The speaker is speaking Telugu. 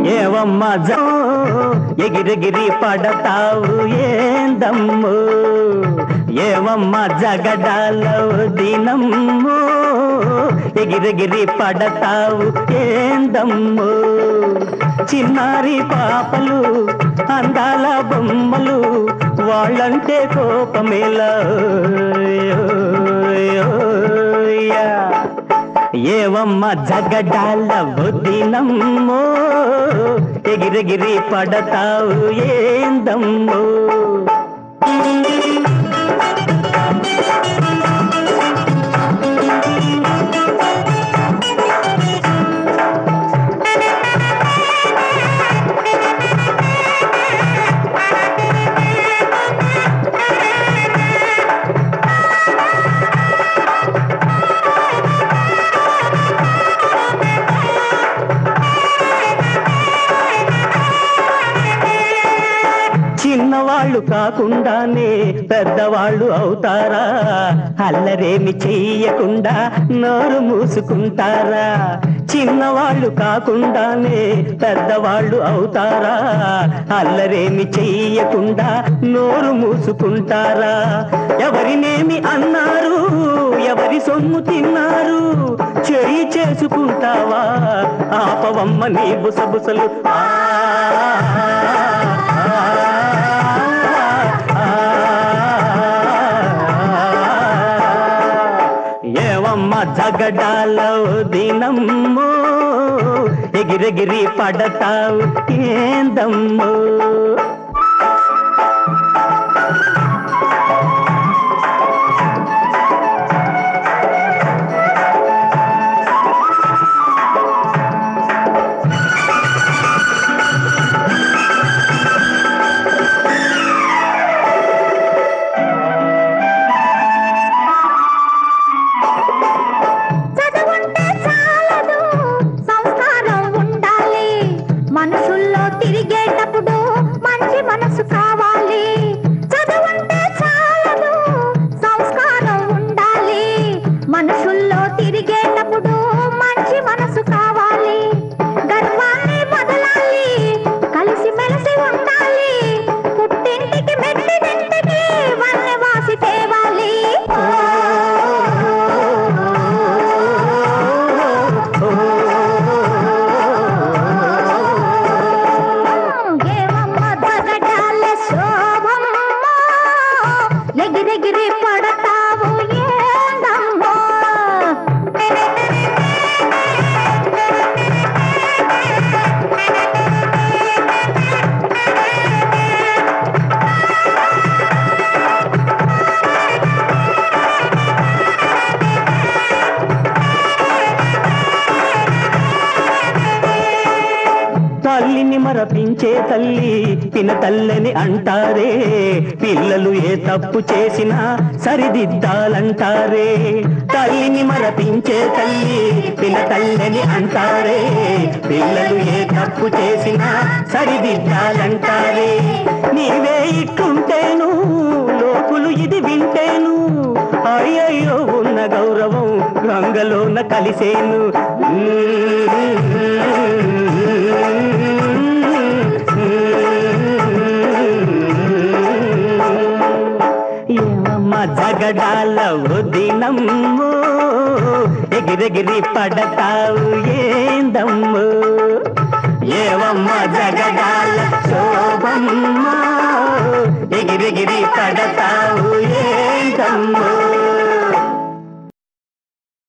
ఏవమ్మ జ- ఎగిరెగిరి పడతావు ఏందమ్ము ఏవమ్మ జగడాల దినమ్ము ఎగిరెగిరి పడతావు ఏందమ్ము చిన్నారి పాపలు అందాల బొమ్మలు వాళ్ళంటే కోపమేలా ఏవమ్మ జగడాల బుద్ధినమ్మో ఎగిరెగిరి పడతావు ఏందమ్మో చిన్నవాళ్ళు కాకుండానే పెద్దవాళ్ళు అవుతారా అల్లరేమి చెయ్యకుండా నోరు మూసుకుంటారా చిన్నవాళ్ళు కాకుండానే పెద్దవాళ్ళు అవుతారా అల్లరేమి చెయ్యకుండా నోరు మూసుకుంటారా ఎవరినేమి అన్నారు ఎవరి సొమ్ము తిన్నారు చెయ్యి చేసుకుంటావా ఆపవమ్మ నీ బుసబుసలు ఆ ఏవమ్మ జగడాల దినమ్ము ఎగిరెగిరి పడతావు ఏందమ్ము చదువుంటే చాలదు సంస్కారం ఉండాలి మనుషుల్లో తిరిగేటప్పుడు మంచి మనసు కావాలి చదువుంటే చాలదు సంస్కారం ఉండాలి మనుషుల్లో తిరిగేటప్పుడు మంచి మనసు కావాలి గర్వాన్ని వదలాలి కలిసి మెలిసి ఉండాలి పుట్టింటికి మెట్టినింటికి వన్నె వాసి తేవాలి ఏమమ్మ దగడాల శోభమ్మ ఎగిరెగిరి పడతావు ఏందమ్మో తల్లిని మరపించే తల్లి పిన తల్లని అంటారే పిల్లలు ఏ తప్పు చేసినా సరిదిద్దాలంటారే తల్లిని మరపించే తల్లి పిన తల్లని అంటారే పిల్లలు ఏ తప్పు చేసినా సరిదిద్దాలంటారే నీవే ఇట్టుంటేను లోకులు ఇది వింటేను అయ్యయ్యో ఉన్న గౌరవం గంగలోన కలిసేను ఏమమ్మ జగడాల దినమ్ము ఎగిరెగిరి పడతావు ఏందమ్ము ఏవమ్మ జగడాల శోభమ్మ ఎగిరెగిరి పడతావు